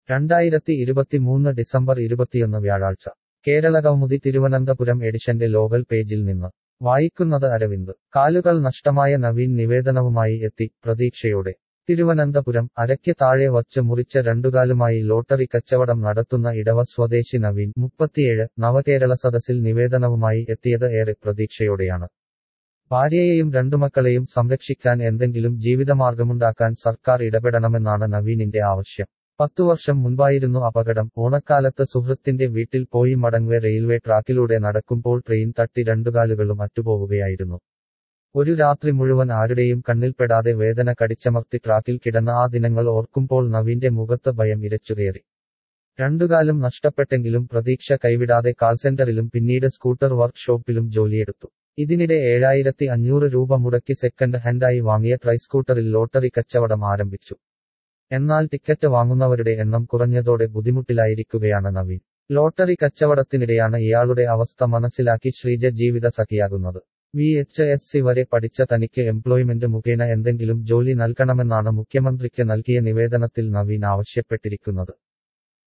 രണ്ടായിരത്തി ഇരുപത്തിമൂന്ന് ഡിസംബർ ഇരുപത്തിയൊന്ന് വ്യാഴാഴ്ച കേരള കൗമുദി തിരുവനന്തപുരം എഡിഷന്റെ ലോകൽ പേജിൽ നിന്ന് വായിക്കുന്നത് അരവിന്ദ് കാലുകൾ നഷ്ടമായ നവീൻ നിവേദനവുമായി എത്തി പ്രതീക്ഷയോടെ തിരുവനന്തപുരം അരയ്ക്ക് താഴെ വച്ച് മുറിച്ച രണ്ടുകാലുമായി ലോട്ടറി കച്ചവടം നടത്തുന്ന ഇടവ സ്വദേശി നവീൻ മുപ്പത്തിയേഴ് നവകേരള സദസ്സിൽ നിവേദനവുമായി എത്തിയത് ഏറെ പ്രതീക്ഷയോടെയാണ് ഭാര്യയെയും രണ്ടുമക്കളെയും സംരക്ഷിക്കാൻ എന്തെങ്കിലും ജീവിതമാർഗമുണ്ടാക്കാൻ സർക്കാർ ഇടപെടണമെന്നാണ് നവീനിന്റെ ആവശ്യം പത്തു വർഷം മുൻപായിരുന്നു അപകടം ഓണക്കാലത്ത് സുഹൃത്തിന്റെ വീട്ടിൽ പോയി മടങ്ങവെ റെയിൽവേ ട്രാക്കിലൂടെ നടക്കുമ്പോൾ ട്രെയിൻ തട്ടി രണ്ടുകാലുകളും അറ്റുപോവുകയായിരുന്നു ഒരു രാത്രി മുഴുവൻ ആരുടെയും കണ്ണിൽപ്പെടാതെ വേദന കടിച്ചമർത്തി ട്രാക്കിൽ കിടന്ന ആ ദിനങ്ങൾ ഓർക്കുമ്പോൾ നവീന്റെ മുഖത്ത് ഭയം ഇരച്ചുകയറി രണ്ടുകാലും നഷ്ടപ്പെട്ടെങ്കിലും പ്രതീക്ഷ കൈവിടാതെ കാൾ സെന്ററിലും പിന്നീട് സ്കൂട്ടർ വർക്ക് ഷോപ്പിലും ജോലിയെടുത്തു ഇതിനിടെ ഏഴായിരത്തി അഞ്ഞൂറ് രൂപ മുടക്കി സെക്കൻഡ് ഹാൻഡായി വാങ്ങിയ ട്രൈസ്കൂട്ടറിൽ ലോട്ടറി കച്ചവടം ആരംഭിച്ചു എന്നാൽ ടിക്കറ്റ് വാങ്ങുന്നവരുടെ എണ്ണം കുറഞ്ഞതോടെ ബുദ്ധിമുട്ടിലായിരിക്കുകയാണ് നവീൻ ലോട്ടറി കച്ചവടത്തിനിടെയാണ് ഇയാളുടെ അവസ്ഥ മനസ്സിലാക്കി ശ്രീജ ജീവിത സഖിയാകുന്നത് വി എച്ച് എസ് സി വരെ പഠിച്ച തനിക്ക് എംപ്ലോയ്മെന്റ് മുഖേന എന്തെങ്കിലും ജോലി നൽകണമെന്നാണ് മുഖ്യമന്ത്രിക്ക് നൽകിയ നിവേദനത്തിൽ നവീൻ ആവശ്യപ്പെട്ടിരിക്കുന്നത്